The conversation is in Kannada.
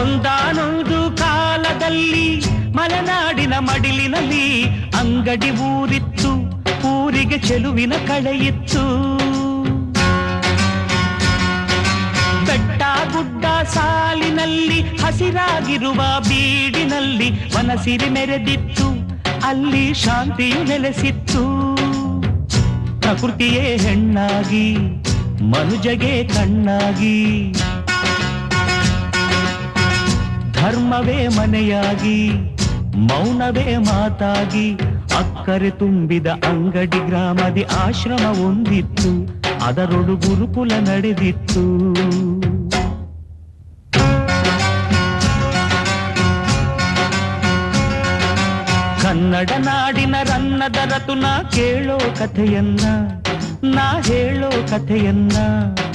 ಒಂದಾನೊಂದು ಕಾಲದಲ್ಲಿ ಮಲೆನಾಡಿನ ಮಡಿಲಿನಲ್ಲಿ ಅಂಗಡಿ ಊರಿತ್ತು ಊರಿಗೆ ಚೆಲುವಿನ ಕಳೆಯಿತ್ತು ಬೆಟ್ಟ ಗುಡ್ಡ ಸಾಲಿನಲ್ಲಿ ಹಸಿರಾಗಿರುವ ಬೀಡಿನಲ್ಲಿ ಮನಸಿರಿ ಮೆರೆದಿತ್ತು ಅಲ್ಲಿ ಶಾಂತಿಯು ನೆಲೆಸಿತ್ತು ಪ್ರಕೃತಿಯೇ ಹೆಣ್ಣಾಗಿ ಮನುಜಗೆ ಕಣ್ಣಾಗಿ ಧರ್ಮವೇ ಮನೆಯಾಗಿ ಮೌನವೇ ಮಾತಾಗಿ ಅಕ್ಕರೆ ತುಂಬಿದ ಅಂಗಡಿ ಗ್ರಾಮದಿ ಆಶ್ರಮ ಒಂದಿತ್ತು ಅದರೊಳು ಗುರುಕುಲ ನಡೆದಿತ್ತು ಕನ್ನಡ ನಾಡಿನ ರನ್ನದ ರತುನ ಕೇಳೋ ಕಥೆಯನ್ನ ನಾ ಹೇಳೋ ಕಥೆಯನ್ನ